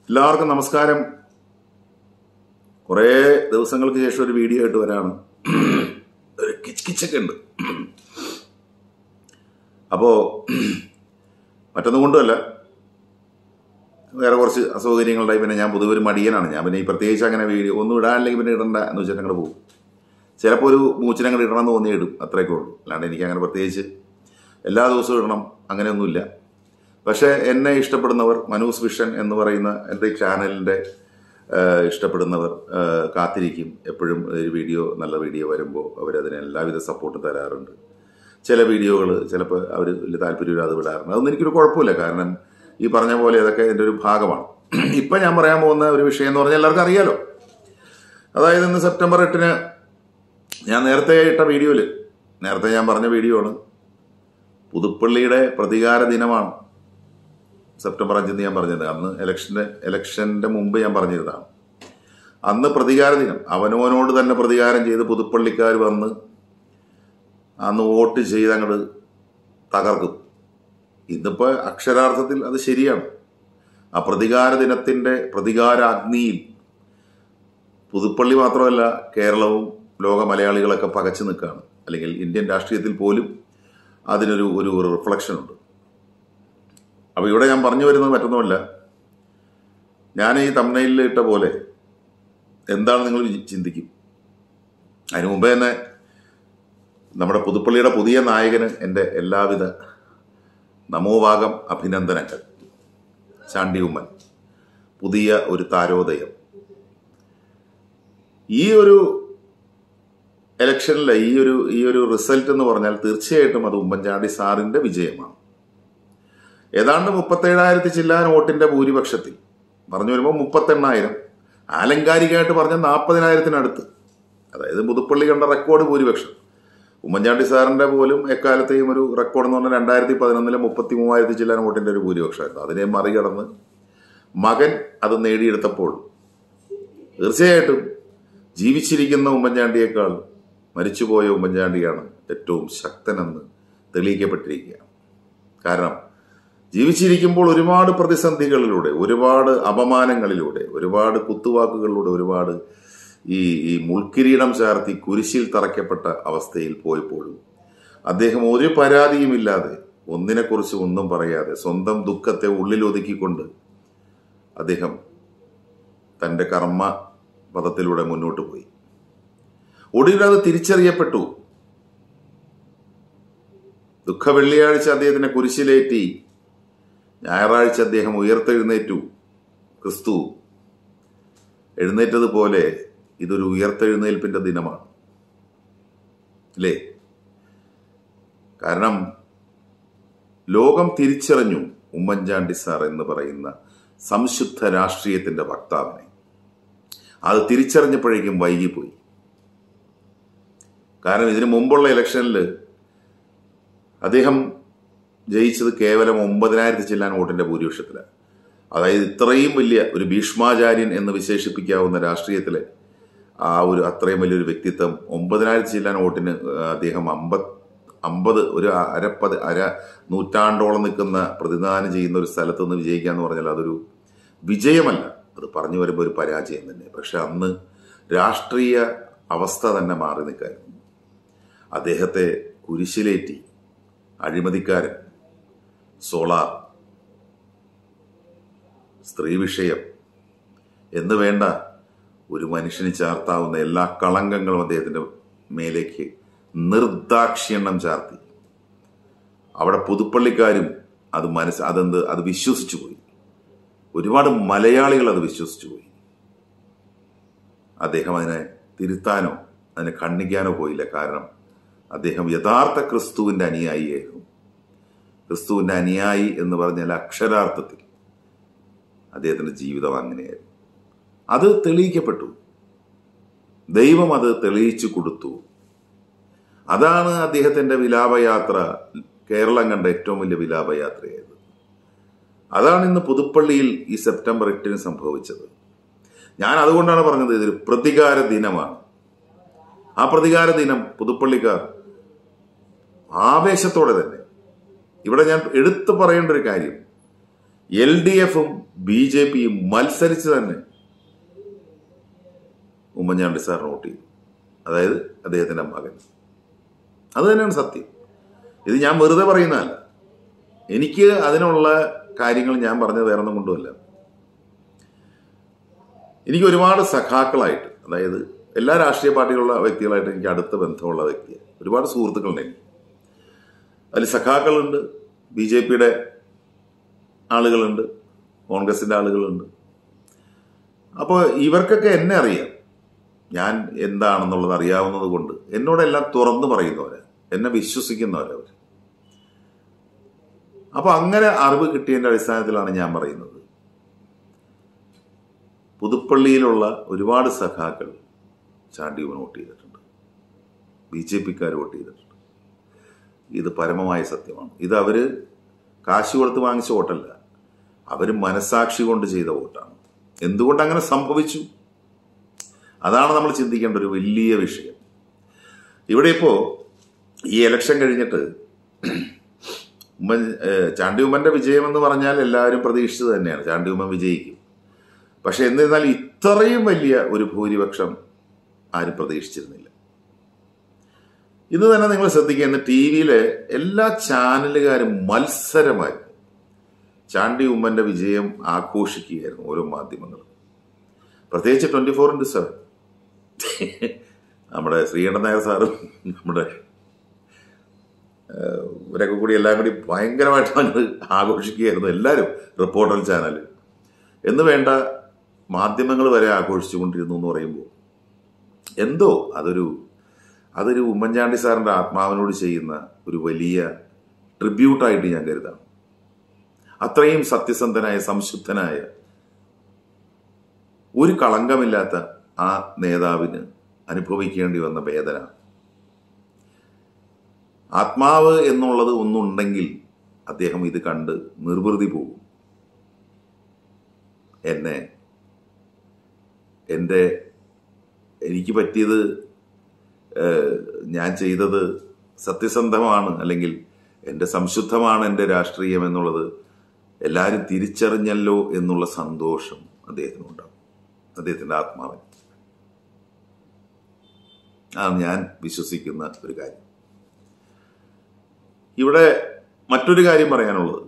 എല്ലാവർക്കും നമസ്കാരം കുറേ ദിവസങ്ങൾക്ക് ശേഷം ഒരു വീഡിയോ ആയിട്ട് വരാണ് ഒരു കിച്ച് കിച്ചൊക്കെ ഉണ്ട് അപ്പോൾ മറ്റൊന്നും കൊണ്ടുമല്ല വേറെ കുറച്ച് അസൗകര്യങ്ങളുണ്ടായി പിന്നെ ഞാൻ പൊതുവെ ഒരു മടിയനാണ് ഞാൻ പിന്നെ ഈ പ്രത്യേകിച്ച് അങ്ങനെ വീഡിയോ ഒന്നും ഇടാനില്ലെങ്കിൽ പിന്നെ ഇടണ്ട എന്ന് വെച്ചിട്ട് അങ്ങോട്ട് പോകും ചിലപ്പോൾ ഒരു മൂച്ചിനങ്ങോട്ട് ഇടണം എന്ന് തോന്നി ഇടും അത്രയൊക്കെ ഉള്ളൂ അല്ലാണ്ട് എനിക്ക് അങ്ങനെ പ്രത്യേകിച്ച് എല്ലാ ദിവസവും ഇടണം അങ്ങനെയൊന്നുമില്ല പക്ഷേ എന്നെ ഇഷ്ടപ്പെടുന്നവർ മനൂസ് വിഷൻ എന്ന് പറയുന്ന എൻ്റെ ചാനലിൻ്റെ ഇഷ്ടപ്പെടുന്നവർ ആ, കാത്തിരിക്കും എപ്പോഴും ഒരു വീഡിയോ നല്ല വീഡിയോ വരുമ്പോൾ അവരതിന് എല്ലാവിധ സപ്പോർട്ടും തരാറുണ്ട് ചില വീഡിയോകൾ ചിലപ്പോൾ അവർ വലിയ താല്പര്യമില്ലാതെ വിടാറുണ്ട് അതൊന്നും എനിക്കൊരു കുഴപ്പമില്ല കാരണം ഈ പറഞ്ഞ പോലെ അതൊക്കെ എൻ്റെ ഒരു ഭാഗമാണ് ഇപ്പം ഞാൻ പറയാൻ പോകുന്ന ഒരു വിഷയം എന്ന് പറഞ്ഞാൽ എല്ലാവർക്കും അറിയാലോ അതായത് ഇന്ന് സെപ്റ്റംബർ എട്ടിന് ഞാൻ നേരത്തെ ഇട്ട വീഡിയോയിൽ നേരത്തെ ഞാൻ പറഞ്ഞ വീഡിയോ ആണ് പുതുപ്പള്ളിയുടെ പ്രതികാര ദിനമാണ് സെപ്റ്റംബർ അഞ്ചിന് ഞാൻ പറഞ്ഞത് അന്ന് ഇലക്ഷന്റെ ഇലക്ഷന്റെ മുമ്പ് ഞാൻ പറഞ്ഞിരുന്നതാണ് അന്ന് പ്രതികാര ദിനം അവനവനോട് തന്നെ പ്രതികാരം ചെയ്ത് പുതുപ്പള്ളിക്കാർ വന്ന് അന്ന് വോട്ട് ചെയ്ത് അങ്ങോട്ട് തകർക്കും ഇന്നിപ്പോ അക്ഷരാർത്ഥത്തിൽ അത് ശരിയാണ് ആ പ്രതികാര ദിനത്തിന്റെ പ്രതികാര അഗ്നിയിൽ പുതുപ്പള്ളി മാത്രമല്ല കേരളവും ലോക മലയാളികളൊക്കെ പകച്ചു നിൽക്കുകയാണ് അല്ലെങ്കിൽ ഇന്ത്യൻ രാഷ്ട്രീയത്തിൽ പോലും അതിനൊരു ഒരു റിഫ്ലക്ഷൻ ഉണ്ട് അപ്പൊ ഇവിടെ ഞാൻ പറഞ്ഞു വരുന്നത് മറ്റൊന്നുമല്ല ഞാൻ ഈ തമ്മനയിൽ ഇട്ട പോലെ എന്താണ് നിങ്ങൾ വി- ചിന്തിക്കും അതിനു മുമ്പേ തന്നെ നമ്മുടെ പുതുപ്പള്ളിയുടെ പുതിയ നായകന് എൻ്റെ എല്ലാവിധ നമോഭാഗം അഭിനന്ദനങ്ങൾ ചാണ്ടി ഉമ്മൻ പുതിയ ഒരു താരോദയം ഈ ഒരു ഇലക്ഷനിലെ ഈ ഒരു ഈ ഒരു റിസൾട്ട് എന്ന് പറഞ്ഞാൽ തീർച്ചയായിട്ടും അത് ഉമ്മൻചാണ്ടി സാറിന്റെ വിജയമാണ് ഏതാണ്ട് മുപ്പത്തേഴായിരത്തി ചില്ലാൻ വോട്ടിന്റെ ഭൂരിപക്ഷത്തിൽ പറഞ്ഞു വരുമ്പോൾ മുപ്പത്തെണ്ണായിരം ആലങ്കാരികമായിട്ട് പറഞ്ഞ നാൽപ്പതിനായിരത്തിനടുത്ത് അതായത് പുതുപ്പള്ളി കണ്ട റെക്കോർഡ് ഭൂരിപക്ഷം ഉമ്മൻചാണ്ടി സാറിന്റെ പോലും എക്കാലത്തെയും ഒരു റെക്കോർഡ് എന്ന് പറഞ്ഞാൽ രണ്ടായിരത്തി പതിനൊന്നിലെ മുപ്പത്തി മൂവായിരത്തി ചില്ലാൻ വോട്ടിന്റെ ഒരു ഭൂരിപക്ഷമായിരുന്നു അതിനെ മറികടന്ന് മകൻ അത് നേടിയെടുത്തപ്പോൾ തീർച്ചയായിട്ടും ജീവിച്ചിരിക്കുന്ന ഉമ്മൻചാണ്ടിയേക്കാൾ മരിച്ചുപോയ ഉമ്മൻചാണ്ടിയാണ് ഏറ്റവും ശക്തനെന്ന് തെളിയിക്കപ്പെട്ടിരിക്കുകയാണ് കാരണം ജീവിച്ചിരിക്കുമ്പോൾ ഒരുപാട് പ്രതിസന്ധികളിലൂടെ ഒരുപാട് അപമാനങ്ങളിലൂടെ ഒരുപാട് കുത്തുവാക്കുകളിലൂടെ ഒരുപാട് ഈ ഈ മുൾക്കിരീടം ചാർത്തി കുരിശിൽ തറയ്ക്കപ്പെട്ട അവസ്ഥയിൽ പോയപ്പോഴും അദ്ദേഹം ഒരു പരാതിയുമില്ലാതെ ഒന്നിനെക്കുറിച്ച് ഒന്നും പറയാതെ സ്വന്തം ദുഃഖത്തെ ഉള്ളിലൊതുക്കിക്കൊണ്ട് അദ്ദേഹം തന്റെ കർമ്മ പദത്തിലൂടെ മുന്നോട്ട് പോയി ഒടുവിൽ അത് തിരിച്ചറിയപ്പെട്ടു ദുഃഖ വെള്ളിയാഴ്ച അദ്ദേഹത്തിനെ കുരിശിലേറ്റി ഞായറാഴ്ച അദ്ദേഹം ഉയർത്തെഴുന്നേറ്റു ക്രിസ്തു എഴുന്നേറ്റതുപോലെ ഇതൊരു ഉയർത്തെഴുന്നേൽപ്പിന്റെ ദിനമാണ് അല്ലേ കാരണം ലോകം തിരിച്ചറിഞ്ഞു ഉമ്മൻചാണ്ടി സാർ എന്ന് പറയുന്ന സംശുദ്ധ രാഷ്ട്രീയത്തിന്റെ വക്താവിനെ അത് തിരിച്ചറിഞ്ഞപ്പോഴേക്കും വൈകിപ്പോയി കാരണം ഇതിനു മുമ്പുള്ള ഇലക്ഷനിൽ അദ്ദേഹം ജയിച്ചത് കേവലം ഒമ്പതിനായിരത്തി ചില്ലാൻ വോട്ടിന്റെ ഭൂരിപക്ഷത്തിലാണ് അതായത് ഇത്രയും വലിയ ഒരു ഭീഷ്മാചാര്യൻ എന്ന് വിശേഷിപ്പിക്കാവുന്ന രാഷ്ട്രീയത്തിലെ ആ ഒരു അത്രയും വലിയൊരു വ്യക്തിത്വം ഒമ്പതിനായിരത്തി ചില്ലാൻ വോട്ടിന് അദ്ദേഹം അമ്പത് അമ്പത് ഒരു അരപ്പത് അര നൂറ്റാണ്ടോളം നിൽക്കുന്ന പ്രതിദാനം ചെയ്യുന്ന ഒരു സ്ഥലത്ത് നിന്ന് വിജയിക്കുക എന്ന് പറഞ്ഞാൽ അതൊരു വിജയമല്ല അത് പറഞ്ഞു വരുമ്പോൾ ഒരു പരാജയം തന്നെ പക്ഷെ അന്ന് രാഷ്ട്രീയ അവസ്ഥ തന്നെ മാറി നിൽക്കായിരുന്നു അദ്ദേഹത്തെ കുരിശിലേറ്റി അഴിമതിക്കാരൻ സോളാർ സ്ത്രീ വിഷയം എന്ന് വേണ്ട ഒരു മനുഷ്യന് ചാർത്താവുന്ന എല്ലാ കളങ്കങ്ങളും അദ്ദേഹത്തിന്റെ മേലേക്ക് നിർദാക്ഷിണ്ണം ചാർത്തി അവിടെ പുതുപ്പള്ളിക്കാരും അത് മനസ്സ് അതെന്ത് അത് വിശ്വസിച്ചു പോയി ഒരുപാട് മലയാളികൾ അത് വിശ്വസിച്ചു പോയി അദ്ദേഹം അതിനെ തിരുത്താനോ അതിനെ ഖണ്ഡിക്കാനോ പോയില്ല കാരണം അദ്ദേഹം യഥാർത്ഥ ക്രിസ്തുവിന്റെ അനുയായിയായിരുന്നു ക്രിസ്തുവിന്റെ അനുയായി എന്ന് പറഞ്ഞാൽ അക്ഷരാർത്ഥത്തിൽ അദ്ദേഹത്തിന്റെ ജീവിതം അങ്ങനെയായിരുന്നു അത് തെളിയിക്കപ്പെട്ടു ദൈവം അത് തെളിയിച്ചു കൊടുത്തു അതാണ് അദ്ദേഹത്തിന്റെ വിലാപയാത്ര കേരളം കണ്ട ഏറ്റവും വലിയ വിലാപയാത്രയായത് അതാണ് ഇന്ന് പുതുപ്പള്ളിയിൽ ഈ സെപ്റ്റംബർ എട്ടിന് സംഭവിച്ചത് ഞാൻ അതുകൊണ്ടാണ് പറഞ്ഞത് ഇതൊരു പ്രതികാര ദിനമാണ് ആ പ്രതികാര ദിനം പുതുപ്പള്ളിക്കാർ ആവേശത്തോടെ തന്നെ ഇവിടെ ഞാൻ എടുത്തു പറയേണ്ട ഒരു കാര്യം എൽ ഡി എഫും ബി ജെ പി മത്സരിച്ച് തന്നെ ഉമ്മൻചാണ്ടി സാർ വോട്ട് ചെയ്തു അതായത് അദ്ദേഹത്തിന്റെ മകൻ അത് തന്നെയാണ് സത്യം ഇത് ഞാൻ വെറുതെ പറയുന്നതല്ല എനിക്ക് അതിനുള്ള കാര്യങ്ങൾ ഞാൻ പറഞ്ഞത് വേറെ ഒന്നും കൊണ്ടുമല്ല എനിക്ക് ഒരുപാട് സഖാക്കളായിട്ട് അതായത് എല്ലാ രാഷ്ട്രീയ പാർട്ടികളുള്ള വ്യക്തികളായിട്ട് എനിക്ക് അടുത്ത ബന്ധമുള്ള വ്യക്തിയാണ് ഒരുപാട് സുഹൃത്തുക്കളുണ്ട് എനിക്ക് അതിൽ സഖാക്കളുണ്ട് ബി ജെ പിയുടെ ആളുകളുണ്ട് കോൺഗ്രസിന്റെ ആളുകളുണ്ട് അപ്പോൾ ഇവർക്കൊക്കെ എന്നെ അറിയാം ഞാൻ എന്താണെന്നുള്ളത് അറിയാവുന്നത് കൊണ്ട് എന്നോടെല്ലാം തുറന്നു പറയുന്നവരാ എന്നെ വിശ്വസിക്കുന്നവരവർ അപ്പൊ അങ്ങനെ അറിവ് കിട്ടിയതിന്റെ അടിസ്ഥാനത്തിലാണ് ഞാൻ പറയുന്നത് പുതുപ്പള്ളിയിലുള്ള ഒരുപാട് സഖാക്കൾ ചാണ്ടിയുവൻ വോട്ട് ചെയ്തിട്ടുണ്ട് ബി ജെ പിക്കാർ വോട്ട് ചെയ്തിട്ടുണ്ട് ഇത് പരമമായ സത്യമാണ് ഇത് അവര് കാശ് കൊടുത്ത് വാങ്ങിച്ച വോട്ടല്ല അവര് മനസാക്ഷി കൊണ്ട് ചെയ്ത വോട്ടാണ് എന്തുകൊണ്ട് അങ്ങനെ സംഭവിച്ചു അതാണ് നമ്മൾ ചിന്തിക്കേണ്ട ഒരു വലിയ വിഷയം ഇവിടെ ഇപ്പോ ഈ ഇലക്ഷൻ കഴിഞ്ഞിട്ട് ഉമ്മൻ ഏഹ് ചാണ്ടി ഉമ്മന്റെ വിജയം എന്ന് പറഞ്ഞാൽ എല്ലാവരും പ്രതീക്ഷിച്ചത് തന്നെയാണ് ചാണ്ടി ഉമ്മൻ വിജയിക്കും പക്ഷെ എന്നിരുന്നാൽ ഇത്രയും വലിയ ഒരു ഭൂരിപക്ഷം ആരും പ്രതീക്ഷിച്ചിരുന്നില്ല ഇന്ന് തന്നെ നിങ്ങൾ ശ്രദ്ധിക്കുക ഇന്ന് ടി വിയിലെ എല്ലാ ചാനലുകാരും മത്സരമായിരുന്നു ചാണ്ടി ഉമ്മന്റെ വിജയം ആഘോഷിക്കുകയായിരുന്നു ഓരോ മാധ്യമങ്ങളും പ്രത്യേകിച്ച് ട്വന്റി ഫോർ ഇൻറ്റു സെവൻ നമ്മുടെ ശ്രീകണ്ഠൻ നായർ സാറും നമ്മുടെ ഏഹ്, ഇവരൊക്കെ കൂടി എല്ലാം കൂടി ഭയങ്കരമായിട്ട് അങ്ങ് ആഘോഷിക്കുകയായിരുന്നു എല്ലാവരും റിപ്പോർട്ടർ ചാനൽ എന്ന് വേണ്ട മാധ്യമങ്ങൾ വരെ ആഘോഷിച്ചുകൊണ്ടിരുന്നു എന്ന് പറയുമ്പോൾ എന്തോ അതൊരു അതൊരു ഉമ്മൻചാണ്ടി സാറിന്റെ ആത്മാവിനോട് ചെയ്യുന്ന ഒരു വലിയ ട്രിബ്യൂട്ടായിട്ട് ഞാൻ കരുതാണ് അത്രയും സത്യസന്ധനായ സംശുദ്ധനായ ഒരു കളങ്കമില്ലാത്ത ആ നേതാവിന് അനുഭവിക്കേണ്ടി വന്ന വേദന ആത്മാവ് എന്നുള്ളത് ഒന്നുണ്ടെങ്കിൽ അദ്ദേഹം ഇത് കണ്ട് നിർവൃതി പോകും എന്നെ എൻ്റെ എനിക്ക് പറ്റിയത് ഏഹ്, ഞാൻ ചെയ്തത് സത്യസന്ധമാണ് അല്ലെങ്കിൽ എൻ്റെ സംശുദ്ധമാണ് എൻ്റെ രാഷ്ട്രീയം എന്നുള്ളത് എല്ലാവരും തിരിച്ചറിഞ്ഞല്ലോ എന്നുള്ള സന്തോഷം അദ്ദേഹത്തിനുണ്ടാവും അദ്ദേഹത്തിൻ്റെ ആത്മാവൻ ആണ് ഞാൻ വിശ്വസിക്കുന്ന ഒരു കാര്യം ഇവിടെ മറ്റൊരു കാര്യം പറയാനുള്ളത്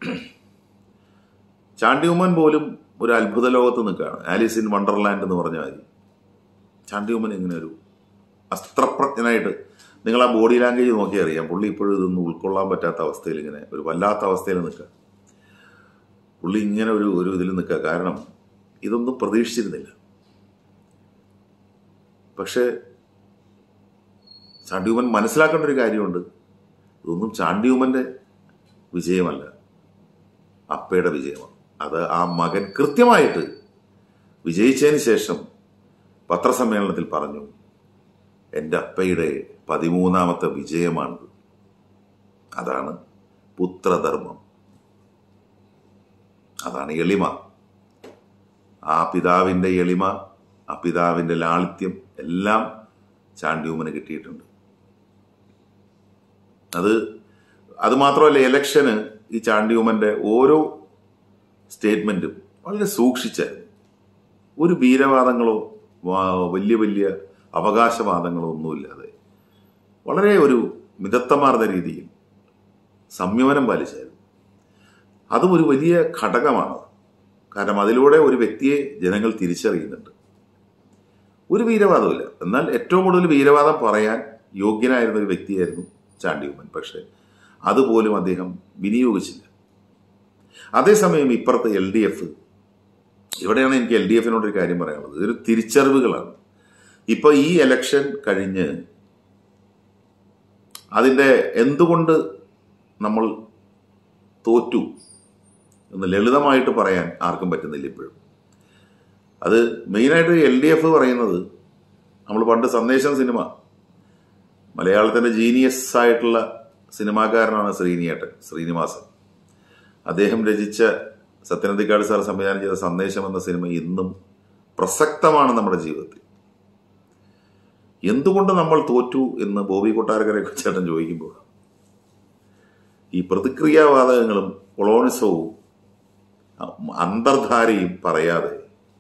ചാണ്ടി ഉമ്മൻ പോലും ഒരു അത്ഭുത ലോകത്ത് നിൽക്കുകയാണ് ആലീസ് ഇൻ വണ്ടർലാൻഡ് എന്ന് പറഞ്ഞ കാര്യം ചാണ്ടി ഉമ്മൻ ഇങ്ങനെ ഒരു അസ്ത്രപ്രജ്ഞനായിട്ട് നിങ്ങൾ ആ ബോഡി ലാംഗ്വേജ് നോക്കി അറിയാം പുള്ളി ഇപ്പോഴും ഇതൊന്നും ഉൾക്കൊള്ളാൻ പറ്റാത്ത അവസ്ഥയിൽ ഇങ്ങനെ ഒരു വല്ലാത്ത അവസ്ഥയിൽ നിൽക്കുക പുള്ളി ഇങ്ങനെ ഒരു ഒരു ഇതിൽ നിൽക്കുക കാരണം ഇതൊന്നും പ്രതീക്ഷിച്ചിരുന്നില്ല പക്ഷേ ചാണ്ടിയുമൻ മനസ്സിലാക്കേണ്ട ഒരു കാര്യമുണ്ട് ഇതൊന്നും ചാണ്ടിയുമന്റെ വിജയമല്ല അപ്പയുടെ വിജയമാണ് അത് ആ മകൻ കൃത്യമായിട്ട് വിജയിച്ചതിന് ശേഷം പത്രസമ്മേളനത്തിൽ പറഞ്ഞു എൻ്റെ അപ്പയുടെ പതിമൂന്നാമത്തെ വിജയമാണിത് അതാണ് പുത്രധർമ്മം അതാണ് എളിമ ആ പിതാവിൻ്റെ എളിമ ആ പിതാവിൻ്റെ ലാളിത്യം എല്ലാം ചാണ്ടിയൂമന് കിട്ടിയിട്ടുണ്ട് അത് അത് മാത്രമല്ല ഇലക്ഷന് ഈ ചാണ്ടിയൂമന്റെ ഓരോ സ്റ്റേറ്റ്മെന്റും വളരെ സൂക്ഷിച്ചായിരുന്നു ഒരു വീരവാദങ്ങളോ വാ- വലിയ വലിയ അവകാശവാദങ്ങളോ ഒന്നുമില്ലാതെ വളരെ ഒരു മിതത്വമാർന്ന രീതിയിൽ സംയമനം പാലിച്ചായിരുന്നു അതും ഒരു വലിയ ഘടകമാണ് കാരണം അതിലൂടെ ഒരു വ്യക്തിയെ ജനങ്ങൾ തിരിച്ചറിയുന്നുണ്ട് ഒരു വീരവാദമില്ല എന്നാൽ ഏറ്റവും കൂടുതൽ വീരവാദം പറയാൻ യോഗ്യനായിരുന്ന ഒരു വ്യക്തിയായിരുന്നു ചാണ്ടിയുമ്മൻ പക്ഷെ അതുപോലും അദ്ദേഹം വിനിയോഗിച്ചില്ല അതേസമയം ഇപ്പുറത്ത് എൽ ഡി എഫ് ഇവിടെയാണ് എനിക്ക് എൽ ഡി എഫിനോട് ഒരു കാര്യം പറയാനുള്ളത് ഇതൊരു തിരിച്ചറിവുകളാണ് ഇപ്പൊ ഈ എലക്ഷൻ കഴിഞ്ഞ് അതിന്റെ എന്തുകൊണ്ട് നമ്മൾ തോറ്റു എന്ന് ലളിതമായിട്ട് പറയാൻ ആർക്കും പറ്റുന്നില്ല ഇപ്പോഴും അത് മെയിനായിട്ട് എൽ ഡി എഫ് പറയുന്നത് നമ്മൾ പണ്ട് സന്ദേശം സിനിമ മലയാളത്തിന്റെ ജീനിയസ് ആയിട്ടുള്ള സിനിമാക്കാരനാണ് ശ്രീനിയേട്ടൻ ശ്രീനിവാസൻ അദ്ദേഹം രചിച്ച സത്യനന്ദിക്കാട് സാർ സംവിധാനം ചെയ്ത സന്ദേശം എന്ന സിനിമ ഇന്നും പ്രസക്തമാണ് നമ്മുടെ ജീവിതത്തിൽ എന്തുകൊണ്ട് നമ്മൾ തോറ്റു എന്ന് ബോബി കൊട്ടാരക്കരെ ചേട്ടൻ ചോദിക്കുമ്പോൾ ഈ പ്രതിക്രിയാവാദകങ്ങളും കൊളോണിസവും അന്തർധാരയും പറയാതെ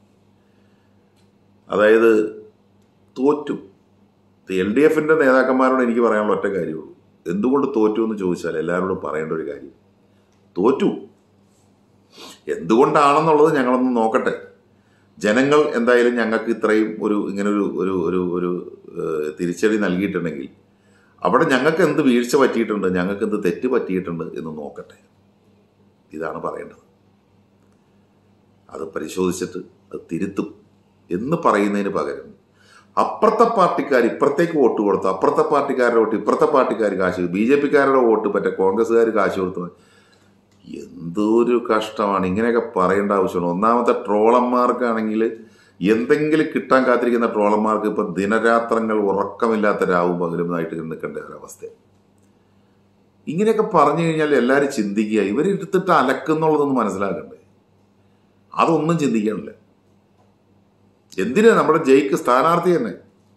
അതായത് തോറ്റു എൽ ഡി എഫിന്റെ നേതാക്കന്മാരോട് എനിക്ക് പറയാനുള്ള ഒറ്റ കാര്യമുള്ളൂ എന്തുകൊണ്ട് തോറ്റു എന്ന് ചോദിച്ചാൽ എല്ലാവരോടും പറയേണ്ട ഒരു കാര്യം തോറ്റു എന്തുകൊണ്ടാണെന്നുള്ളത് ഞങ്ങളൊന്ന് നോക്കട്ടെ ജനങ്ങൾ എന്തായാലും ഞങ്ങൾക്ക് ഇത്രയും ഒരു ഇങ്ങനെ ഒരു ഒരു ഒരു ഒരു ഏഹ്, തിരിച്ചടി നൽകിയിട്ടുണ്ടെങ്കിൽ അവിടെ ഞങ്ങൾക്ക് എന്ത് വീഴ്ച പറ്റിയിട്ടുണ്ട് ഞങ്ങൾക്ക് എന്ത് തെറ്റ് പറ്റിയിട്ടുണ്ട് എന്ന് നോക്കട്ടെ ഇതാണ് പറയേണ്ടത് അത് പരിശോധിച്ചിട്ട് അത് തിരുത്തും എന്ന് പറയുന്നതിന് പകരം അപ്പുറത്തെ പാർട്ടിക്കാർ ഇപ്പുറത്തേക്ക് വോട്ട് കൊടുത്തു അപ്പുറത്തെ പാർട്ടിക്കാരുടെ വോട്ട് ഇപ്പുറത്തെ പാർട്ടിക്കാർ കാശ് ബി ജെ പിക്കാരുടെ വോട്ട് മറ്റേ കോൺഗ്രസ്സുകാർ കാശ് കൊടുത്തു എന്തൊരു കഷ്ടമാണ് ഇങ്ങനെയൊക്കെ പറയേണ്ട ആവശ്യമാണ് ഒന്നാമത്തെ ട്രോളന്മാർക്കാണെങ്കിൽ എന്തെങ്കിലും കിട്ടാൻ കാത്തിരിക്കുന്ന ട്രോളന്മാർക്ക് ഇപ്പൊ ദിനരാത്രങ്ങൾ ഉറക്കമില്ലാത്ത രാവും പകലുമായിട്ട് നിൽക്കേണ്ട ഒരവസ്ഥ ഇങ്ങനെയൊക്കെ പറഞ്ഞു കഴിഞ്ഞാൽ എല്ലാവരും ചിന്തിക്കുക ഇവരെടുത്തിട്ട് അലക്കുന്നുള്ളതൊന്ന് മനസ്സിലാക്കണ്ടേ അതൊന്നും ചിന്തിക്കാനില്ല എന്തിനാ നമ്മുടെ ജയിക്ക് സ്ഥാനാർത്ഥി തന്നെ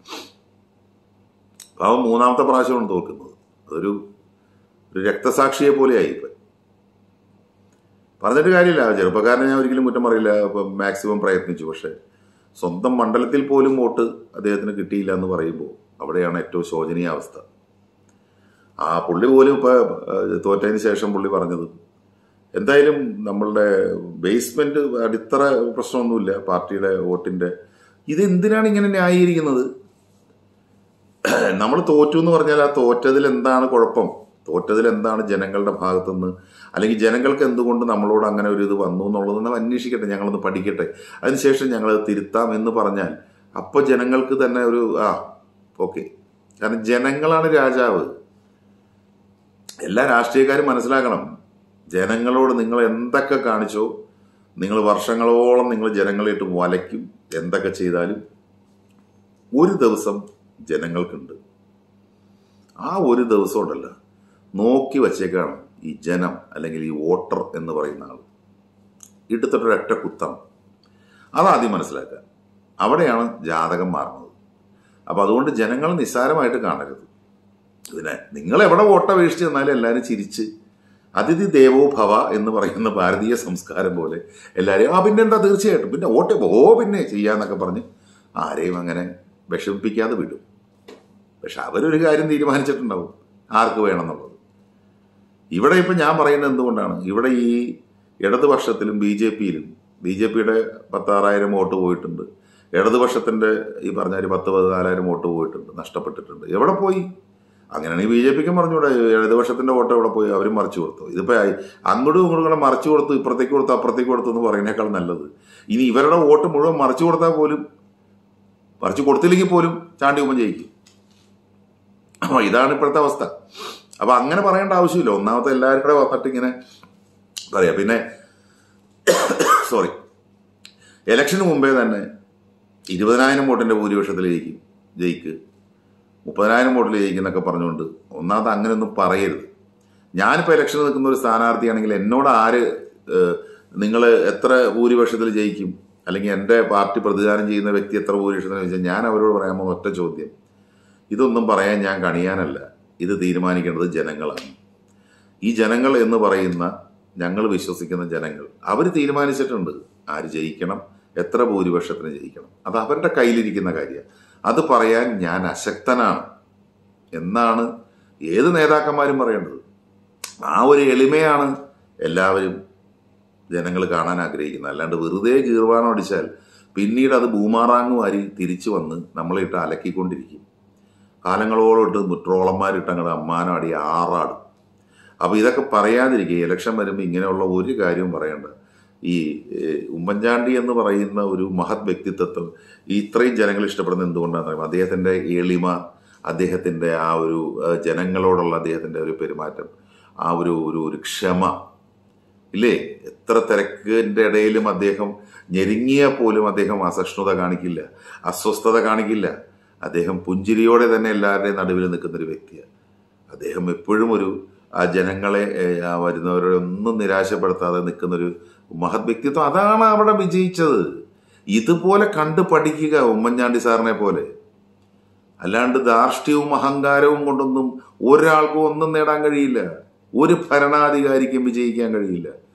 പാവം മൂന്നാമത്തെ പ്രാവശ്യമാണ് തോൽക്കുന്നത് അതൊരു ഒരു രക്തസാക്ഷിയെ പോലെയായി ഇപ്പൊ പറഞ്ഞിട്ട് കാര്യമില്ല ചെറുപ്പക്കാരനെ ഞാൻ ഒരിക്കലും കുറ്റം പറയില്ല ഇപ്പം മാക്സിമം പ്രയത്നിച്ചു പക്ഷെ സ്വന്തം മണ്ഡലത്തിൽ പോലും വോട്ട് അദ്ദേഹത്തിന് കിട്ടിയില്ല എന്ന് പറയുമ്പോൾ അവിടെയാണ് ഏറ്റവും ശോചനീയ അവസ്ഥ ആ പുള്ളി പോലും ഇപ്പൊ ഏഹ്, തോറ്റതിന് ശേഷം പുള്ളി പറഞ്ഞത് എന്തായാലും നമ്മളുടെ ബേസ്മെന്റ് അടിത്തറ പ്രശ്നമൊന്നുമില്ല പാർട്ടിയുടെ വോട്ടിന്റെ ഇത് എന്തിനാണ് ഇങ്ങനെ ന്യായീകരിക്കുന്നത് നമ്മൾ തോറ്റു എന്ന് പറഞ്ഞാൽ ആ തോറ്റതിൽ എന്താണ് കുഴപ്പം തോറ്റതിൽ എന്താണ് ജനങ്ങളുടെ ഭാഗത്തുനിന്ന് അല്ലെങ്കിൽ ജനങ്ങൾക്ക് എന്തുകൊണ്ട് നമ്മളോട് അങ്ങനെ ഒരു ഇത് വന്നു എന്നുള്ളത് നമ്മൾ അന്വേഷിക്കട്ടെ ഞങ്ങളൊന്ന് പഠിക്കട്ടെ അതിനുശേഷം ഞങ്ങൾ തിരുത്താം എന്ന് പറഞ്ഞാൽ അപ്പൊ ജനങ്ങൾക്ക് തന്നെ ഒരു ആ ഓക്കെ കാരണം ജനങ്ങളാണ് രാജാവ് എല്ലാ രാഷ്ട്രീയക്കാരും മനസ്സിലാക്കണം ജനങ്ങളോട് നിങ്ങൾ എന്തൊക്കെ കാണിച്ചോ നിങ്ങൾ വർഷങ്ങളോളം നിങ്ങൾ ജനങ്ങളെ ഇട്ട് വലയ്ക്കും എന്തൊക്കെ ചെയ്താലും ഒരു ദിവസം ജനങ്ങൾക്കുണ്ട് ആ ഒരു ദിവസം ഉണ്ടല്ല നോക്കി വച്ചേക്കാണ് ഈ ജനം അല്ലെങ്കിൽ ഈ വോട്ടർ എന്ന് പറയുന്ന ആൾ ഇട്ടത്തൊരൊറ്റ കുത്താണ് അതാദ്യം മനസ്സിലാക്കുക അവിടെയാണ് ജാതകം മാറുന്നത് അപ്പൊ അതുകൊണ്ട് ജനങ്ങൾ നിസ്സാരമായിട്ട് കാണരുത് ഇതിനെ നിങ്ങൾ എവിടെ വോട്ട വീഴ്ച ചെന്നാലും എല്ലാവരും ചിരിച്ച് അതിഥി ദേവോ ഭവ എന്ന് പറയുന്ന ഭാരതീയ സംസ്കാരം പോലെ എല്ലാവരെയും ആ പിന്നെ എന്താ തീർച്ചയായിട്ടും പിന്നെ വോട്ട് ഓ പിന്നെ ചെയ്യാന്നൊക്കെ പറഞ്ഞ് ആരെയും അങ്ങനെ വിഷമിപ്പിക്കാതെ വിടും പക്ഷെ അവരൊരു കാര്യം തീരുമാനിച്ചിട്ടുണ്ടാവും ആർക്ക് വേണമെന്നുള്ളത് ഇവിടെ ഇപ്പം ഞാൻ പറയുന്നത് എന്തുകൊണ്ടാണ് ഇവിടെ ഈ ഇടതുപക്ഷത്തിലും ബി ജെ പിയിലും ബി ജെ പിയുടെ പത്താറായിരം വോട്ട് പോയിട്ടുണ്ട് ഇടതുപക്ഷത്തിന്റെ ഈ പറഞ്ഞ ഒരു പത്ത് പതിനാലായിരം വോട്ട് പോയിട്ടുണ്ട് നഷ്ടപ്പെട്ടിട്ടുണ്ട് എവിടെ പോയി അങ്ങനെയാണെങ്കിൽ ബി ജെ പിക്കും പറഞ്ഞൂടെ ഇടതുപക്ഷത്തിന്റെ വോട്ട് എവിടെ പോയി അവരും മറിച്ചു കൊടുത്തു ഇതിപ്പോ ആയി- അങ്ങോട്ടും ഇങ്ങോട്ടും കൂടെ മറിച്ചു കൊടുത്തു ഇപ്പുറത്തേക്ക് കൊടുത്തു അപ്പുറത്തേക്ക് കൊടുത്തു എന്ന് പറയുന്നേക്കാൾ നല്ലത് ഇനി ഇവരുടെ വോട്ട് മുഴുവൻ മറിച്ചു കൊടുത്താൽ പോലും മറിച്ചു കൊടുത്തില്ലെങ്കിൽ പോലും ചാണ്ടി ഉമ്മൻ ജയിക്കും അപ്പൊ ഇതാണ് ഇപ്പോഴത്തെ അവസ്ഥ അപ്പൊ അങ്ങനെ പറയേണ്ട ആവശ്യമില്ല ഒന്നാമത്തെ എല്ലാവരും കൂടെ വന്നിട്ട് ഇങ്ങനെ പറയാം പിന്നെ സോറി ഇലക്ഷന് മുമ്പേ തന്നെ ഇരുപതിനായിരം വോട്ടിന്റെ ഭൂരിപക്ഷത്തിൽ ജയിക്കും ജയിക്ക് മുപ്പതിനായിരം വോട്ടിൽ ജയിക്കുന്നൊക്കെ പറഞ്ഞുകൊണ്ട് ഒന്നാമത് അങ്ങനെയൊന്നും പറയരുത് ഞാനിപ്പോൾ ഇലക്ഷന് നിൽക്കുന്ന ഒരു സ്ഥാനാർത്ഥിയാണെങ്കിൽ എന്നോട് ആര് നിങ്ങൾ എത്ര ഭൂരിപക്ഷത്തിൽ ജയിക്കും അല്ലെങ്കിൽ എൻ്റെ പാർട്ടി പ്രതിദാനം ചെയ്യുന്ന വ്യക്തി എത്ര ഭൂരിപക്ഷത്തിൽ ചോദിച്ചാൽ ഞാൻ അവരോട് പറയാൻ പോകുന്ന ഒറ്റ ചോദ്യം ഇതൊന്നും പറയാൻ ഞാൻ കണിയാനല്ല ഇത് തീരുമാനിക്കേണ്ടത് ജനങ്ങളാണ് ഈ ജനങ്ങൾ എന്ന് പറയുന്ന ഞങ്ങൾ വിശ്വസിക്കുന്ന ജനങ്ങൾ അവർ തീരുമാനിച്ചിട്ടുണ്ട് ആര് ജയിക്കണം എത്ര ഭൂരിപക്ഷത്തിന് ജയിക്കണം അത് അവരുടെ കയ്യിലിരിക്കുന്ന കാര്യം അത് പറയാൻ ഞാൻ അശക്തനാണ് എന്നാണ് ഏത് നേതാക്കന്മാരും പറയേണ്ടത് ആ ഒരു എളിമയാണ് എല്ലാവരും ജനങ്ങൾ കാണാൻ ആഗ്രഹിക്കുന്നത് അല്ലാണ്ട് വെറുതെ ഗീർവാണം അടിച്ചാൽ പിന്നീട് അത് ബൂമാറാങ്ങ് വാരി തിരിച്ചു വന്ന് നമ്മളെ ഇട്ട് അലക്കിക്കൊണ്ടിരിക്കും കാലങ്ങളോടൊട്ട് ട്രോളന്മാരിട്ട് അങ്ങോട്ട് അമ്മാനം അടി ആറാടും അപ്പൊ ഇതൊക്കെ പറയാതിരിക്കുക ഇലക്ഷൻ വരുമ്പോൾ ഇങ്ങനെയുള്ള ഒരു കാര്യവും പറയണ്ട ഈ ഏഹ്, ഉമ്മൻചാണ്ടി എന്ന് പറയുന്ന ഒരു മഹത് വ്യക്തിത്വം ഈ ഇത്രയും ജനങ്ങൾ ഇഷ്ടപ്പെടുന്നത് എന്തുകൊണ്ടാണെന്ന് പറയുമ്പോൾ അദ്ദേഹത്തിന്റെ എളിമ അദ്ദേഹത്തിന്റെ ആ ഒരു ഏഹ്, ജനങ്ങളോടുള്ള അദ്ദേഹത്തിന്റെ ഒരു പെരുമാറ്റം ആ ഒരു ഒരു ഒരു ക്ഷമ ഇല്ലേ എത്ര തിരക്കിന്റെ ഇടയിലും അദ്ദേഹം ഞെരുങ്ങിയ പോലും അദ്ദേഹം അസഹിഷ്ണുത കാണിക്കില്ല അസ്വസ്ഥത കാണിക്കില്ല അദ്ദേഹം പുഞ്ചിരിയോടെ തന്നെ എല്ലാവരുടെയും നടുവിൽ നിൽക്കുന്ന ഒരു വ്യക്തിയാണ് അദ്ദേഹം എപ്പോഴും ഒരു ആ ജനങ്ങളെ ഏഹ്, ആ വരുന്നവരെ ഒന്നും നിരാശപ്പെടുത്താതെ നിൽക്കുന്ന ഒരു മഹത് വ്യക്തിത്വം അതാണ് അവിടെ വിജയിച്ചത് ഇതുപോലെ കണ്ടു പഠിക്കുക ഉമ്മൻചാണ്ടി സാറിനെ പോലെ അല്ലാണ്ട് ധാർഷ്ട്യവും അഹങ്കാരവും കൊണ്ടൊന്നും ഒരാൾക്കും ഒന്നും നേടാൻ കഴിയില്ല ഒരു ഭരണാധികാരിക്കും വിജയിക്കാൻ കഴിയില്ല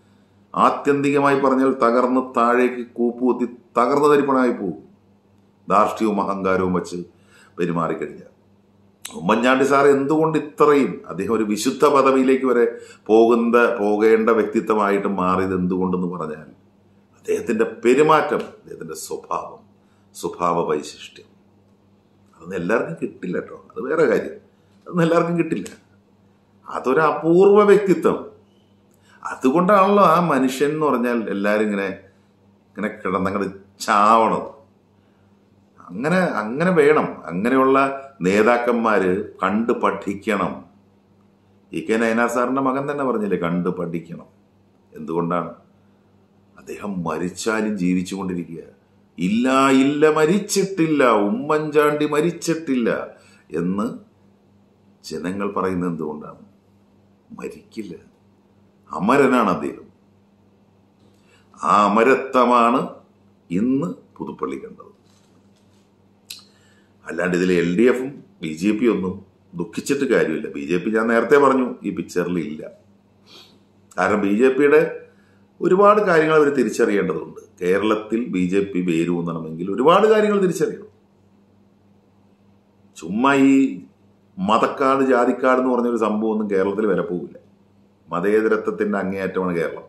ആത്യന്തികമായി പറഞ്ഞാൽ തകർന്ന് താഴേക്ക് കൂപ്പുകുത്തി തകർന്ന തരിപ്പണമായി പോകും ധാർഷ്ട്യവും അഹങ്കാരവും വെച്ച് പെരുമാറിക്കഴിഞ്ഞാൽ ഉമ്മൻചാണ്ടി സാർ എന്തുകൊണ്ട് ഇത്രയും അദ്ദേഹം ഒരു വിശുദ്ധ പദവിയിലേക്ക് വരെ പോകുന്ന പോകേണ്ട വ്യക്തിത്വമായിട്ട് മാറിയത് എന്തുകൊണ്ടെന്ന് പറഞ്ഞാൽ അദ്ദേഹത്തിന്റെ പെരുമാറ്റം അദ്ദേഹത്തിന്റെ സ്വഭാവം സ്വഭാവ വൈശിഷ്ട്യം അതൊന്നും എല്ലാവർക്കും കിട്ടില്ല കേട്ടോ അത് വേറെ കാര്യം അതൊന്നും എല്ലാവർക്കും കിട്ടില്ല അതൊരു അപൂർവ വ്യക്തിത്വം അതുകൊണ്ടാണല്ലോ ആ മനുഷ്യൻ എന്ന് പറഞ്ഞാൽ എല്ലാവരും ഇങ്ങനെ ഇങ്ങനെ കിടന്നങ്ങട് ചാവണത് അങ്ങനെ അങ്ങനെ വേണം അങ്ങനെയുള്ള നേതാക്കന്മാര് കണ്ട് പഠിക്കണം ഇ കെ നയനാ സാറിന്റെ മകൻ തന്നെ പറഞ്ഞില്ലേ കണ്ട് പഠിക്കണം എന്തുകൊണ്ടാണ് അദ്ദേഹം മരിച്ചാലും ജീവിച്ചുകൊണ്ടിരിക്കുക ഇല്ല ഇല്ല മരിച്ചിട്ടില്ല ഉമ്മൻചാണ്ടി മരിച്ചിട്ടില്ല എന്ന് ജനങ്ങൾ പറയുന്നത് എന്തുകൊണ്ടാണ് മരിക്കില്ല അമരനാണ് അദ്ദേഹം ആ അമരത്വമാണ് ഇന്ന് പുതുപ്പള്ളി കണ്ടത് അല്ലാണ്ട് ഇതിൽ എൽ ഡി എഫും ബി ജെ പി ഒന്നും ദുഃഖിച്ചിട്ട് കാര്യമില്ല ബി ജെ പി ഞാൻ നേരത്തെ പറഞ്ഞു ഈ പിക്ചറിൽ ഇല്ല കാരണം ബി ജെ പിയുടെ ഒരുപാട് കാര്യങ്ങൾ അവർ തിരിച്ചറിയേണ്ടതുണ്ട് കേരളത്തിൽ ബി ജെ പി വേരൂന്നണമെങ്കിൽ ഒരുപാട് കാര്യങ്ങൾ തിരിച്ചറിയണം ചുമ്മാ ഈ മതക്കാട് ജാതിക്കാട് എന്ന് പറഞ്ഞൊരു സംഭവം ഒന്നും കേരളത്തിൽ വില പോവില്ല മതേതരത്വത്തിന്റെ അങ്ങേയറ്റമാണ് കേരളം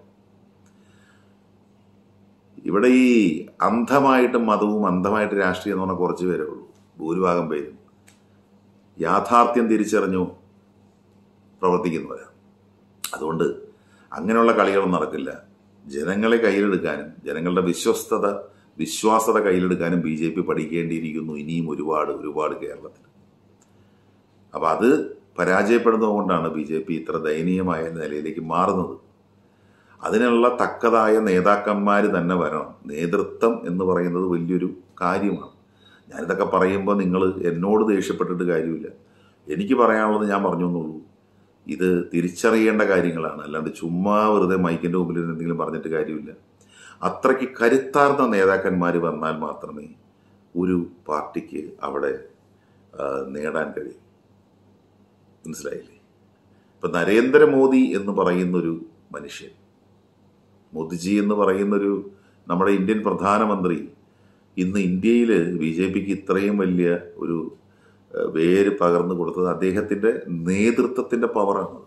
ഇവിടെ ഈ അന്ധമായിട്ട് മതവും അന്ധമായിട്ട് രാഷ്ട്രീയം എന്ന് പറഞ്ഞാൽ കുറച്ച് പേരേ ഉള്ളൂ ഭൂരിഭാഗം പേരും യാഥാർത്ഥ്യം തിരിച്ചറിഞ്ഞു പ്രവർത്തിക്കുന്നവരാണ് അതുകൊണ്ട് അങ്ങനെയുള്ള കളികളൊന്നും നടക്കില്ല ജനങ്ങളെ കയ്യിലെടുക്കാനും ജനങ്ങളുടെ വിശ്വസ്തത വിശ്വാസത കയ്യിലെടുക്കാനും ബി ജെ പി പഠിക്കേണ്ടിയിരിക്കുന്നു ഇനിയും ഒരുപാട് ഒരുപാട് കേരളത്തിൽ അപ്പം അത് പരാജയപ്പെടുന്നതുകൊണ്ടാണ് ബി ജെ പി ഇത്ര ദയനീയമായ നിലയിലേക്ക് മാറുന്നത് അതിനുള്ള തക്കതായ നേതാക്കന്മാർ തന്നെ വരണം നേതൃത്വം എന്ന് പറയുന്നത് വലിയൊരു കാര്യമാണ് ഞാനിതൊക്കെ പറയുമ്പോൾ നിങ്ങൾ എന്നോട് ദേഷ്യപ്പെട്ടിട്ട് കാര്യമില്ല എനിക്ക് പറയാനുള്ളത് ഞാൻ പറഞ്ഞു എന്നുള്ളൂ ഇത് തിരിച്ചറിയേണ്ട കാര്യങ്ങളാണ് അല്ലാണ്ട് ചുമ്മാ വെറുതെ മൈക്കിന്റെ മുമ്പിൽ ഇരുന്ന് എന്തെങ്കിലും പറഞ്ഞിട്ട് കാര്യമില്ല അത്രയ്ക്ക് കരുത്താർന്ന നേതാക്കന്മാർ വന്നാൽ മാത്രമേ ഒരു പാർട്ടിക്ക് അവിടെ ആ, നേടാൻ കഴിയൂ മനസ്സിലായില്ലേ ഇപ്പൊ നരേന്ദ്രമോദി എന്ന് പറയുന്നൊരു മനുഷ്യൻ മോദിജി എന്ന് പറയുന്നൊരു നമ്മുടെ ഇന്ത്യൻ പ്രധാനമന്ത്രി ഇന്ന് ഇന്ത്യയിൽ ബി ജെ പിക്ക് ഇത്രയും വലിയ ഒരു ഏഹ്, വേര് പകർന്നു കൊടുത്തത് അദ്ദേഹത്തിന്റെ നേതൃത്വത്തിന്റെ പവറാണ്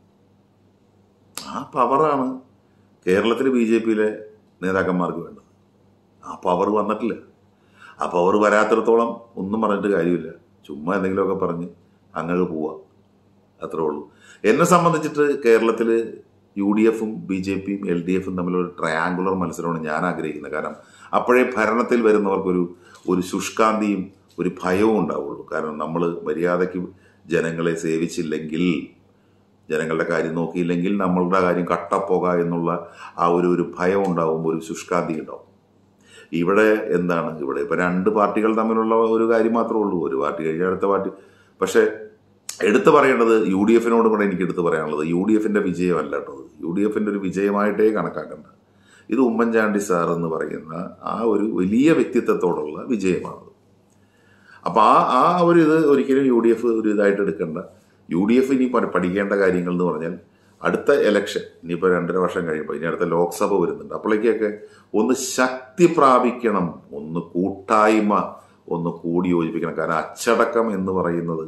ആ പവറാണ് കേരളത്തിൽ ബി ജെ പിയിലെ നേതാക്കന്മാർക്ക് വേണ്ടത് ആ പവർ വന്നിട്ടില്ല ആ പവർ വരാത്തിടത്തോളം ഒന്നും പറഞ്ഞിട്ട് കാര്യമില്ല ചുമ്മാ എന്തെങ്കിലുമൊക്കെ പറഞ്ഞ് അങ്ങ് പോവാ അത്രേ ഉള്ളൂ എന്നെ സംബന്ധിച്ചിട്ട് കേരളത്തിൽ യു ഡി എഫും ബി ജെ പിയും എൽ ഡി എഫും തമ്മിലൊരു ട്രയാങ്കുലർ മത്സരമാണ് ഞാൻ ആഗ്രഹിക്കുന്നത് കാരണം അപ്പോഴേ ഭരണത്തിൽ വരുന്നവർക്കൊരു ഒരു ശുഷ്കാന്തിയും ഒരു ഭയവും ഉണ്ടാവുള്ളൂ കാരണം നമ്മൾ മര്യാദയ്ക്ക് ജനങ്ങളെ സേവിച്ചില്ലെങ്കിൽ ജനങ്ങളുടെ കാര്യം നോക്കിയില്ലെങ്കിൽ നമ്മളുടെ കാര്യം കട്ടപ്പോക എന്നുള്ള ആ ഒരു ഒരു ഭയം ഉണ്ടാവുമ്പോൾ ഒരു ശുഷ്കാന്തി ഉണ്ടാവും ഇവിടെ എന്താണ് ഇവിടെ ഇപ്പൊ രണ്ട് പാർട്ടികൾ തമ്മിലുള്ള ഒരു കാര്യം മാത്രമേ ഉള്ളൂ ഒരു പാർട്ടി കഴിഞ്ഞാൽ അടുത്ത പാർട്ടി പക്ഷെ എടുത്തു പറയേണ്ടത് യു ഡി എഫിനോട് കൂടെ എനിക്ക് എടുത്തു പറയാനുള്ളത് യു ഡി എഫിന്റെ വിജയമല്ല കേട്ടോ യു ഡി എഫിന്റെ ഒരു വിജയമായിട്ടേ കണക്കാക്കണ്ട ഇത് ഉമ്മൻചാണ്ടി സാർ എന്ന് പറയുന്ന ആ ഒരു വലിയ വ്യക്തിത്വത്തോടുള്ള വിജയമാണത് അപ്പൊ ആ ആ ഒരു ഇത് ഒരിക്കലും യു ഡി എഫ് ഒരു ഇതായിട്ട് എടുക്കണ്ട യു ഡി എഫ് ഇനി പഠി- പഠിക്കേണ്ട കാര്യങ്ങൾ എന്ന് പറഞ്ഞാൽ അടുത്ത ഇലക്ഷൻ ഇനിയിപ്പോൾ രണ്ടര വർഷം കഴിയുമ്പോൾ ഇനി അടുത്ത ലോക്സഭ വരുന്നുണ്ട് അപ്പോഴേക്കൊക്കെ ഒന്ന് ശക്തി പ്രാപിക്കണം ഒന്ന് കൂട്ടായ്മ ഒന്ന് കൂടി യോജിപ്പിക്കണം കാരണം അച്ചടക്കം എന്ന് പറയുന്നത്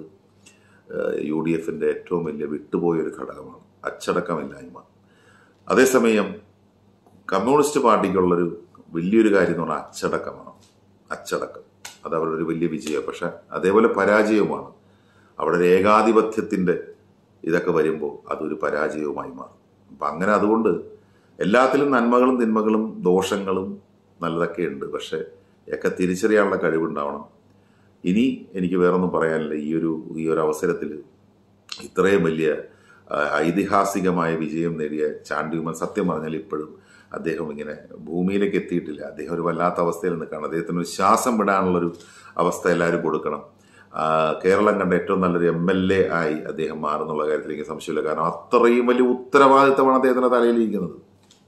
യു ഡി എഫിന്റെ ഏറ്റവും വലിയ വിട്ടുപോയൊരു ഘടകമാണ് അച്ചടക്കമില്ലായ്മ അതേസമയം കമ്മ്യൂണിസ്റ്റ് പാർട്ടിക്കുള്ളൊരു വലിയൊരു കാര്യം എന്ന് പറഞ്ഞാൽ അച്ചടക്കമാണ് അച്ചടക്കം അത് അവരുടെ ഒരു വലിയ വിജയം പക്ഷെ അതേപോലെ പരാജയവുമാണ് അവിടെ ഒരു ഏകാധിപത്യത്തിന്റെ ഇതൊക്കെ വരുമ്പോൾ അതൊരു പരാജയവുമായി മാറും അപ്പം അങ്ങനെ അതുകൊണ്ട് എല്ലാത്തിലും നന്മകളും തിന്മകളും ദോഷങ്ങളും നല്ലതൊക്കെ ഉണ്ട് പക്ഷെ ഒക്കെ തിരിച്ചറിയാനുള്ള കഴിവുണ്ടാവണം ഇനി എനിക്ക് വേറൊന്നും പറയാനില്ല ഈ ഒരു ഈ ഒരു അവസരത്തിൽ ഇത്രയും വലിയ ആ, ഐതിഹാസികമായ വിജയം നേടിയ ചാണ്ടിയുമൻ സത്യം പറഞ്ഞാൽ ഇപ്പോഴും അദ്ദേഹം ഇങ്ങനെ ഭൂമിയിലേക്ക് എത്തിയിട്ടില്ല അദ്ദേഹം ഒരു വല്ലാത്ത അവസ്ഥയിൽ നിൽക്കുകയാണ് അദ്ദേഹത്തിന് ഒരു ശ്വാസം വിടാനുള്ളൊരു അവസ്ഥ എല്ലാവരും കൊടുക്കണം ആ, കേരളം കണ്ട ഏറ്റവും നല്ലൊരു എം എൽ എ ആയി അദ്ദേഹം മാറുന്നുള്ള കാര്യത്തിൽ എനിക്ക് സംശയമില്ല കാരണം അത്രയും വലിയ ഉത്തരവാദിത്തമാണ് അദ്ദേഹത്തിന്റെ തലയിലിരിക്കുന്നത്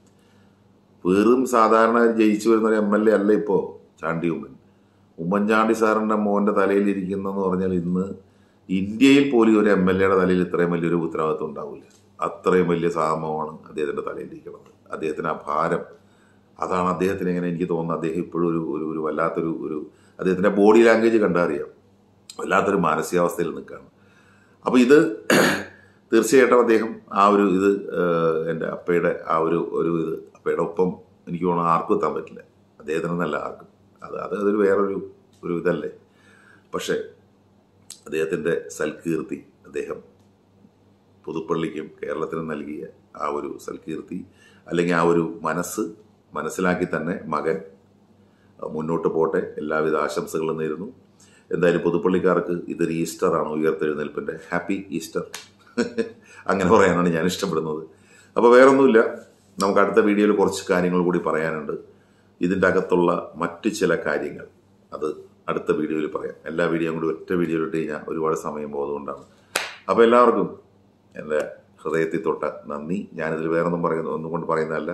വെറും സാധാരണ ജയിച്ചു വരുന്ന ഒരു എം എൽ എ അല്ല ഇപ്പോ ചാണ്ടി ഉമ്മൻ ഉമ്മൻചാണ്ടി സാറിന്റെ മോന്റെ തലയിലിരിക്കുന്നെന്ന് പറഞ്ഞാൽ ഇന്ന് ഇന്ത്യയിൽ പോലും ഒരു എം എൽ എയുടെ തലയിൽ ഇത്രയും വലിയൊരു ഉത്തരവാദിത്വം ഉണ്ടാവില്ല അത്രയും വലിയ സാമമാണ് അദ്ദേഹത്തിൻ്റെ തലയിലിരിക്കുന്നത് അദ്ദേഹത്തിന് ആ ഭാരം അതാണ് അദ്ദേഹത്തിന് എങ്ങനെ എനിക്ക് തോന്നുന്നത് അദ്ദേഹം ഇപ്പോഴും ഒരു ഒരു ഒരു വല്ലാത്തൊരു ഒരു അദ്ദേഹത്തിൻ്റെ ബോഡി ലാംഗ്വേജ് കണ്ടാൽ അറിയാം വല്ലാത്തൊരു മാനസികാവസ്ഥയിൽ നിൽക്കുകയാണ് അപ്പോൾ ഇത് തീർച്ചയായിട്ടും അദ്ദേഹം ആ ഒരു ഇത് ഏഹ്, എൻ്റെ അപ്പയുടെ ആ ഒരു ഒരു ഇത് അപ്പയുടെ ഒപ്പം എനിക്ക് തോന്നുന്നു ആർക്കും എത്താൻ പറ്റില്ല അദ്ദേഹത്തിനെന്നല്ല ആർക്കും അത് അത് അതൊരു വേറൊരു ഒരു ഇതല്ലേ പക്ഷേ അദ്ദേഹത്തിൻ്റെ സൽകീർത്തി അദ്ദേഹം പുതുപ്പള്ളിക്കും കേരളത്തിനും നൽകിയ ആ ഒരു സൽകീർത്തി അല്ലെങ്കിൽ ആ ഒരു മനസ്സ് മനസ്സിലാക്കി തന്നെ മകൻ മുന്നോട്ട് പോട്ടെ എല്ലാവിധ ആശംസകളും നേരുന്നു എന്തായാലും പുതുപ്പള്ളിക്കാർക്ക് ഇതൊരു ഈസ്റ്ററാണ് ഉയർത്തെഴുന്നേൽപ്പിൻ്റെ ഹാപ്പി ഈസ്റ്റർ അങ്ങനെ പറയാനാണ് ഞാൻ ഇഷ്ടപ്പെടുന്നത് അപ്പോൾ വേറൊന്നുമില്ല നമുക്ക് അടുത്ത വീഡിയോയിൽ കുറച്ച് കാര്യങ്ങൾ കൂടി പറയാനുണ്ട് ഇതിൻ്റെ അകത്തുള്ള മറ്റ് ചില കാര്യങ്ങൾ അത് അടുത്ത വീഡിയോയിൽ പറയാം എല്ലാ വീഡിയോയും കൂടി ഒറ്റ വീഡിയോയിൽ ഇട്ട് കഴിഞ്ഞാൽ ഒരുപാട് സമയം പോകുന്നതുകൊണ്ടാണ് അപ്പോൾ എല്ലാവർക്കും എൻ്റെ ഹൃദയത്തിൽ തൊട്ട നന്ദി ഞാനിതിൽ വേറൊന്നും പറയുന്നു ഒന്നും കൊണ്ട് പറയുന്നതല്ല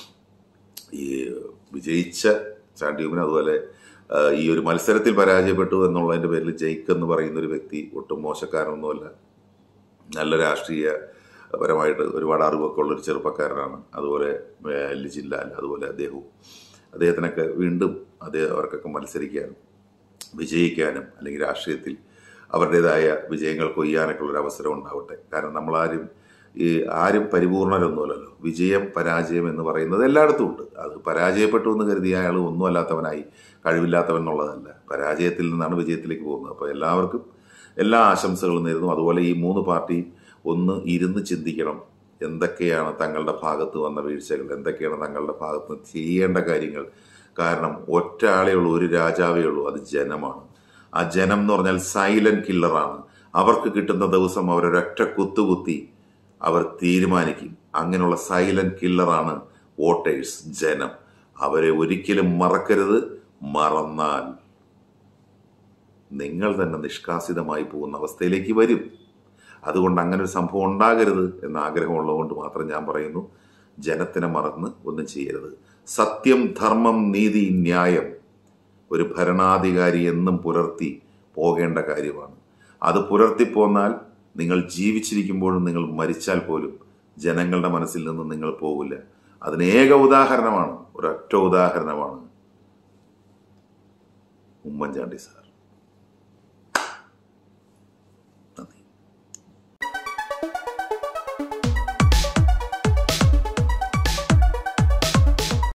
ഈ വിജയിച്ച ചാണ്ടിയുമിന് അതുപോലെ ആ, ഈ ഒരു മത്സരത്തിൽ പരാജയപ്പെട്ടു എന്നുള്ളതിൻ്റെ പേരിൽ ജയിക്കെന്ന് പറയുന്ന ഒരു വ്യക്തി ഒട്ടും മോശക്കാരനൊന്നുമല്ല നല്ല രാഷ്ട്രീയ പരമായിട്ട് ഒരുപാട് അറിവൊക്കെ ഉള്ളൊരു ചെറുപ്പക്കാരനാണ് അതുപോലെ ഏഹ്, ലിജിൻലാൽ അതുപോലെ അദ്ദേഹവും അദ്ദേഹത്തിനൊക്കെ വീണ്ടും അദ്ദേഹം അവർക്കൊക്കെ മത്സരിക്കാനും വിജയിക്കാനും അല്ലെങ്കിൽ രാഷ്ട്രീയത്തിൽ അവരുടേതായ വിജയങ്ങൾ കൊയ്യാനൊക്കെ ഉള്ളൊരു അവസരം ഉണ്ടാവട്ടെ കാരണം നമ്മളാരും ഈ ആരും പരിപൂർണരൊന്നുമല്ലല്ലോ വിജയം പരാജയം എന്ന് പറയുന്നത് എല്ലായിടത്തും ഉണ്ട് അത് പരാജയപ്പെട്ടു എന്ന് കരുതി അയാൾ ഒന്നും അല്ലാത്തവനായി കഴിവില്ലാത്തവൻ എന്നുള്ളതല്ല പരാജയത്തിൽ നിന്നാണ് വിജയത്തിലേക്ക് പോകുന്നത് അപ്പോൾ എല്ലാവർക്കും എല്ലാ ആശംസകളും നേരുന്നു അതുപോലെ ഈ മൂന്ന് പാർട്ടിയും ഒന്ന് ഇരുന്ന് ചിന്തിക്കണം എന്തൊക്കെയാണ് തങ്ങളുടെ ഭാഗത്ത് വന്ന വീഴ്ചകൾ എന്തൊക്കെയാണ് തങ്ങളുടെ ഭാഗത്ത് നിന്ന് ചെയ്യേണ്ട കാര്യങ്ങൾ കാരണം ഒറ്റ ആളേ ഉള്ളൂ ഒരു രാജാവേ ഉള്ളൂ അത് ജനമാണ് ആ ജനം എന്ന് പറഞ്ഞാൽ സൈലന്റ് കില്ലറാണ് അവർക്ക് കിട്ടുന്ന ദിവസം അവരൊരൊറ്റ കുത്തുകുത്തി അവർ തീരുമാനിക്കും അങ്ങനെയുള്ള സൈലന്റ് കില്ലറാണ് വോട്ടേഴ്സ് ജനം അവരെ ഒരിക്കലും മറക്കരുത് മറന്നാൽ നിങ്ങൾ തന്നെ നിഷ്കാസിതമായി പോകുന്ന അവസ്ഥയിലേക്ക് വരും അതുകൊണ്ട് അങ്ങനെ ഒരു സംഭവം ഉണ്ടാകരുത് എന്ന ആഗ്രഹമുള്ളതുകൊണ്ട് മാത്രം ഞാൻ പറയുന്നു ജനത്തിനെ മറന്ന് ഒന്നും ചെയ്യരുത് സത്യം ധർമ്മം നീതി ന്യായം ഒരു ഭരണാധികാരി എന്നും പുലർത്തി പോകേണ്ട കാര്യമാണ് അത് പുലർത്തിപ്പോന്നാൽ നിങ്ങൾ ജീവിച്ചിരിക്കുമ്പോഴും നിങ്ങൾ മരിച്ചാൽ പോലും ജനങ്ങളുടെ മനസ്സിൽ നിന്ന് നിങ്ങൾ പോകില്ല അതിന് ഏക ഉദാഹരണമാണ് ഒരൊറ്റ ഉദാഹരണമാണ് ഉമ്മൻചാണ്ടി സാർ